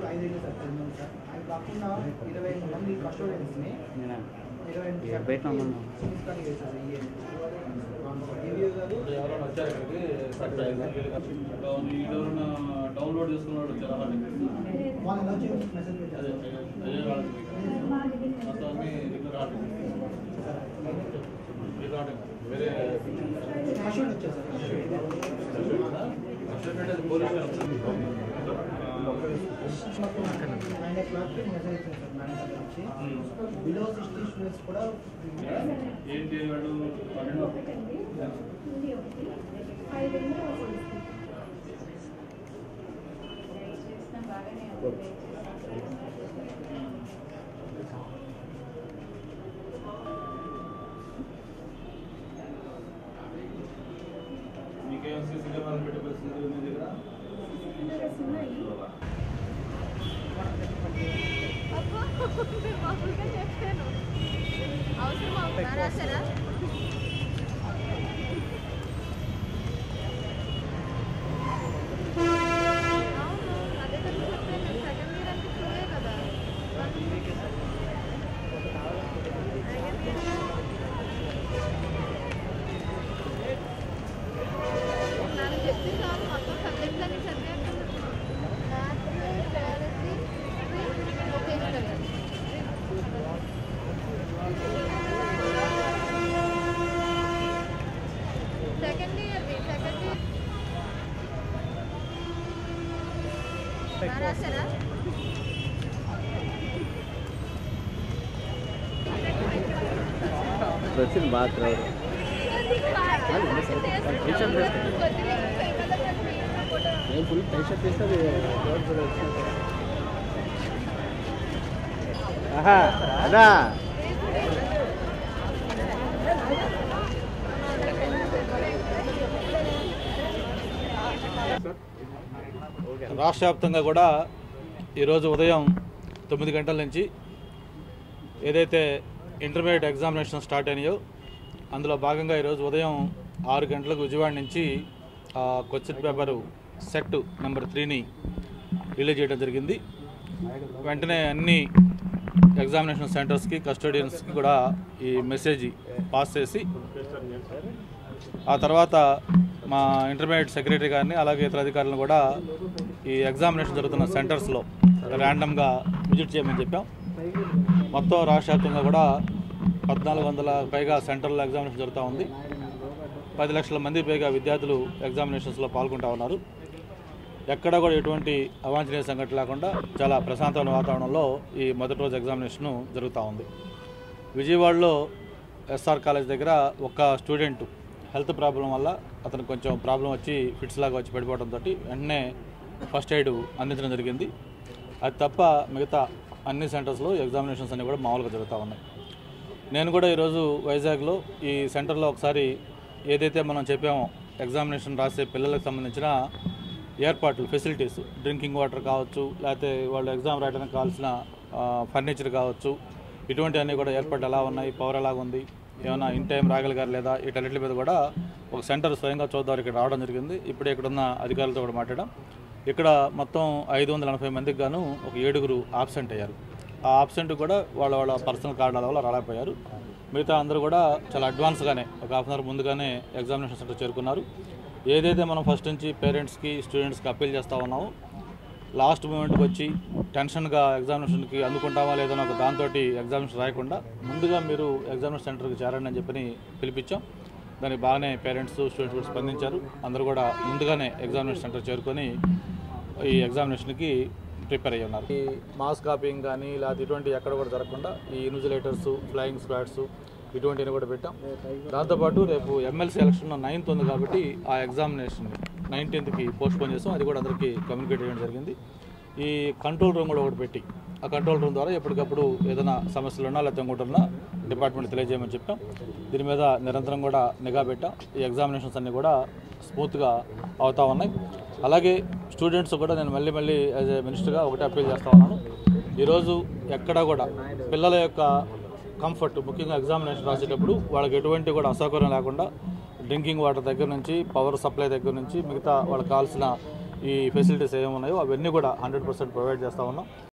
ఐదు sir ten మంది sir అది కాకుండా ఇరవై ఎనిమిది మంది కస్టోడియన్స్ని ఇరవై ఎనిమిది ఏ, బయట ఉన్నాను. ప్రిన్సిపల్ చేశారు ఈ ఇయర్ రివ్యూ గారు ఎవరైనా వచ్చారు ఇక్కడికి సర్ప్రైజ్ ఎవరైనా డౌన్లోడ్ చేసుకున్నాడు చాలా వాళ్ళు ఎలా వచ్చి మెసేజ్ అదే పెట్టారు అదే వాళ్ళకి మొత్తాన్ని రికార్డింగ్ రికార్డింగ్ వేరే కస్టోడియన్ వచ్చారు సార్ కష్టపెట్టేది పోలీస్ నైన్ ఓ క్లాక్కి మెసేజ్ ఇచ్చారు సార్ మేనేజర్ వచ్చి బిలో సిక్స్టీ స్టూడెంట్స్ కూడా ఏంటి వాడు పన్నెండు మీకేం సీసీ కెమెరాలు పెట్టే పరిస్థితి ఉంది మీ దగ్గర అవసరం అవుతారా సరే అవును అదే కదా చెప్పాను సెకండ్ ఇయర్ అంటే చూడే కదా నన్ను చెప్తే చాలు మొత్తం సబ్జెక్ట్స్ అన్ని చదివాను maths biology vocational second year second year రాసారా వచ్చింది బాగా క్రౌడ్ నేను ఫుల్ టెన్షన్ చేస్తే క్రౌడ్ కూడా వచ్చింది ఆహా అదా రాష్ట్ర వ్యాప్తంగా కూడా ఈరోజు ఉదయం తొమ్మిది గంటల నుంచి ఏదైతే ఇంటర్మీడియట్ ఎగ్జామినేషన్ స్టార్ట్ అయినాయో అందులో భాగంగా ఈరోజు ఉదయం ఆరు గంటలకు విజయవాడ నుంచి క్వశ్చన్ పేపరు సెట్ నెంబర్ త్రీని రిలీజ్ చేయడం జరిగింది వెంటనే అన్ని ఎగ్జామినేషన్ సెంటర్స్కి కస్టోడియన్స్కి కూడా ఈ మెసేజ్ పాస్ చేసి ఆ తర్వాత మా ఇంటర్మీడియట్ సెక్రటరీ గారిని అలాగే ఇతర అధికారులను కూడా ఈ ఎగ్జామినేషన్ జరుగుతున్న సెంటర్స్లో ర్యాండమ్గా విజిట్ చేయమని చెప్పాం మొత్తం రాష్ట్ర వ్యాప్తంగా కూడా పద్నాలుగు వందల పైగా సెంటర్లో ఎగ్జామినేషన్ జరుగుతూ ఉంది పది లక్షల మంది పైగా విద్యార్థులు ఎగ్జామినేషన్స్లో పాల్గొంటూ ఉన్నారు ఎక్కడ కూడా ఎటువంటి అవాంఛనీయ సంఘటన లేకుండా చాలా ప్రశాంతమైన వాతావరణంలో ఈ మొదటి రోజు ఎగ్జామినేషన్ జరుగుతూ ఉంది విజయవాడలో ఎస్ఆర్ కాలేజ్ దగ్గర ఒక స్టూడెంట్ హెల్త్ ప్రాబ్లం వల్ల అతనికి కొంచెం ప్రాబ్లం వచ్చి ఫిట్స్ లాగా వచ్చి పడిపోవడంతో వెంటనే ఫస్ట్ ఎయిడ్ అందించడం జరిగింది అది తప్ప మిగతా అన్ని సెంటర్స్లో ఎగ్జామినేషన్స్ అన్నీ కూడా మామూలుగా జరుగుతూ ఉన్నాయి నేను కూడా ఈరోజు వైజాగ్లో ఈ సెంటర్లో ఒకసారి ఏదైతే మనం చెప్పామో ఎగ్జామినేషన్ రాసే పిల్లలకు సంబంధించిన ఏర్పాట్లు ఫెసిలిటీస్ డ్రింకింగ్ వాటర్ కావచ్చు లేకపోతే వాళ్ళు ఎగ్జామ్ రాయడానికి కావాల్సిన ఫర్నిచర్ కావచ్చు ఇటువంటివన్నీ కూడా ఏర్పాట్లు ఎలా ఉన్నాయి పవర్ ఎలా ఉంది ఏమైనా ఇన్ టైం రాగలిగారు లేదా వీటన్నిటి మీద కూడా ఒక సెంటర్ స్వయంగా చూద్దాం ఇక్కడ రావడం జరిగింది ఇప్పుడు ఇక్కడ ఉన్న అధికారులతో కూడా మాట్లాడడం ఇక్కడ మొత్తం ఐదు వందల ఎనభై మందికి గాను ఒక ఏడుగురు ఆబ్సెంట్ అయ్యారు ఆ ఆబ్సెంట్ కూడా వాళ్ళ వాళ్ళ పర్సనల్ కార్డుల వల్ల రాలేకపోయారు మిగతా అందరూ కూడా చాలా అడ్వాన్స్గానే ఒక హాఫ్ అన్ అవర్ ముందుగానే ఎగ్జామినేషన్ సెంటర్ చేరుకున్నారు ఏదైతే మనం ఫస్ట్ నుంచి పేరెంట్స్కి స్టూడెంట్స్కి అప్పీల్ చేస్తూ ఉన్నామో లాస్ట్ మూమెంట్కి వచ్చి టెన్షన్గా ఎగ్జామినేషన్కి అందుకుంటామా లేదో ఒక దాంతో ఎగ్జామినేషన్ రాయకుండా ముందుగా మీరు ఎగ్జామినేషన్ సెంటర్కి చేరండి అని చెప్పని పిలిపించాం దానికి బాగానే పేరెంట్స్ స్టూడెంట్స్ కూడా స్పందించారు అందరూ కూడా ముందుగానే ఎగ్జామినేషన్ సెంటర్ చేరుకొని ఈ ఎగ్జామినేషన్కి ప్రిపేర్ అయ్యి ఉన్నారు ఈ మాస్ కాపీయింగ్ కానీ లేకపోతే ఇటువంటి ఎక్కడ కూడా జరగకుండా ఈ ఇన్విజిలేటర్స్ ఫ్లయింగ్ స్క్వాడ్స్ ఇటువంటివి కూడా పెట్టాం దాంతోపాటు రేపు ఎమ్మెల్సీ ఎలక్షన్ నైన్త్ ఉంది కాబట్టి ఆ ఎగ్జామినేషన్ నైన్టీన్త్కి పోస్ట్పోన్ చేసాం అది కూడా అందరికీ కమ్యూనికేట్ చేయడం జరిగింది ఈ కంట్రోల్ రూమ్ కూడా ఒకటి పెట్టి ఆ కంట్రోల్ రూమ్ ద్వారా ఎప్పటికప్పుడు ఏదైనా సమస్యలు ఉన్నా లేకపోతే ఇంకోటి ఉన్నా డిపార్ట్మెంట్ తెలియజేయమని చెప్పాం దీని మీద నిరంతరం కూడా నిఘా పెట్టాం ఈ ఎగ్జామినేషన్స్ అన్నీ కూడా స్మూత్గా అవుతా ఉన్నాయి అలాగే స్టూడెంట్స్ కూడా నేను మళ్ళీ మళ్ళీ యాజ్ ఏ మినిస్టర్గా ఒకటే అప్పీల్ చేస్తా ఉన్నాను ఈరోజు ఎక్కడా కూడా పిల్లల యొక్క కంఫర్ట్ ముఖ్యంగా ఎగ్జామినేషన్ రాసేటప్పుడు వాళ్ళకి ఎటువంటి కూడా అసౌకర్యం లేకుండా డ్రింకింగ్ వాటర్ దగ్గర నుంచి పవర్ సప్లై దగ్గర నుంచి మిగతా వాళ్ళకి కావాల్సిన ఈ ఫెసిలిటీస్ ఏమి ఉన్నాయో అవన్నీ కూడా హండ్రెడ్ పర్సెంట్ ప్రొవైడ్ చేస్తూ ఉన్నాం